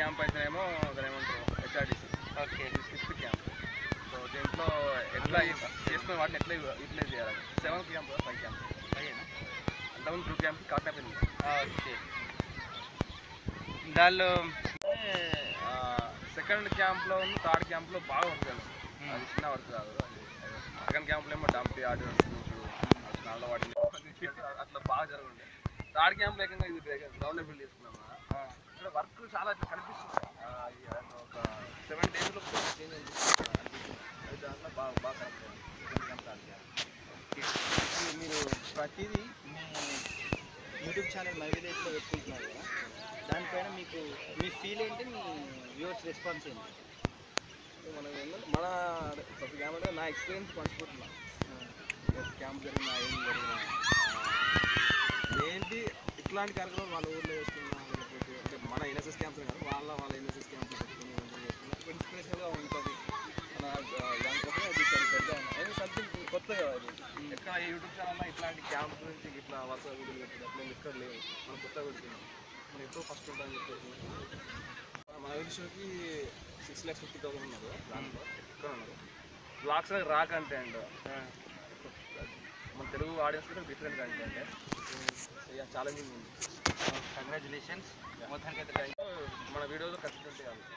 Camp అయితేనేమో దాని ఏమంటారు హెచ్ఆర్టీసీ ఓకే ఇది సిక్స్త్ క్యాంప్ సో దీంట్లో ఎట్లా చేసుకున్న వాటిని ఎట్లా యూటిలైజ్ చేయాలి సెవెంత్ క్యాంప్ ఫైవ్ క్యాంప్ అయ్యేనా అంతకుముందు టూ క్యాంప్ కాటనపల్లి ఓకే దానిలో సెకండ్ క్యాంప్లో థర్డ్ క్యాంప్లో బాగా వర్క్ చేయాలి అది చిన్న వర్క్ కాదు అది సెకండ్ క్యాంప్లో ఏమో డంపి ఆడియన్స్ నాలుగు వాటిని అట్లా బాగా జరుగుండే థర్డ్ క్యాంప్ ఏకంగా ఇది గ్రౌండ్ బిల్డ్ చేసుకున్నాం కదా. ఇక్కడ వర్క్ చాలా ఇట్లా కనిపిస్తుంది ఆ, ఈ ఒక సెవెన్ డేస్లో చేంజ్ అనిపిస్తుంది అది దాంట్లో బాగా బాగా correct second camp third camp మీరు ప్రతిదీ మీ యూట్యూబ్ ఛానల్ మై విలేజ్లో పెట్టుకుంటున్నారు కదా దానిపైన మీకు మీ ఫీల్ ఏంటి మీ వ్యూవర్స్ రెస్పాన్స్ ఏంటి మనం ఏంటంటే మన ప్రతి క్యాంప్ అంటే నా ఎక్స్పీరియన్స్ పంచుకుంటున్నా క్యాంప్ జరిగిన ఏం జరిగిన ఏంటి ఇట్లాంటి కార్యక్రమాలు వాళ్ళ ఊర్లో వేసుకున్నా లేకపోతే అంటే మన ఎన్ఎస్ఎస్ క్యాంప్స్ కాదు వాళ్ళ వాళ్ళ ఎన్ఎస్ఎస్ క్యాంప్స్ పెట్టుకుని ఇన్స్పిరేషన్గా ఉంటుంది మన దానికోసం ఇది పెద్ద పెద్ద అది సంథింగ్ కొత్త కదా అది ఎక్కడ యూట్యూబ్ ఛానల్లో ఇట్లాంటి క్యాంప్ గురించి ఇట్లా వరుస వీడియోలు పెట్టడం అట్లా ఎక్కడ లేవు మనం కొత్తగా పెడుతున్నాం మనం ఎప్పుడో ఫస్ట్ ఉంటామని చెప్పేసి మన విషయంకి సిక్స్ ల్యాక్స్ ఫిఫ్టీ థౌసండ్ ఉన్నారు దాంట్లో ఎక్కడ ఉన్నారు బ్లాగ్స్ రా కంటెంట్ మన తెలుగు ఆడియన్స్ కూడా డిఫరెంట్ కంటెంట్ ఛాలెంజింగ్ ఉంది కంగ్రాచులేషన్స్ మొత్తానికి అయితే మన వీడియోలో ఖచ్చితంగా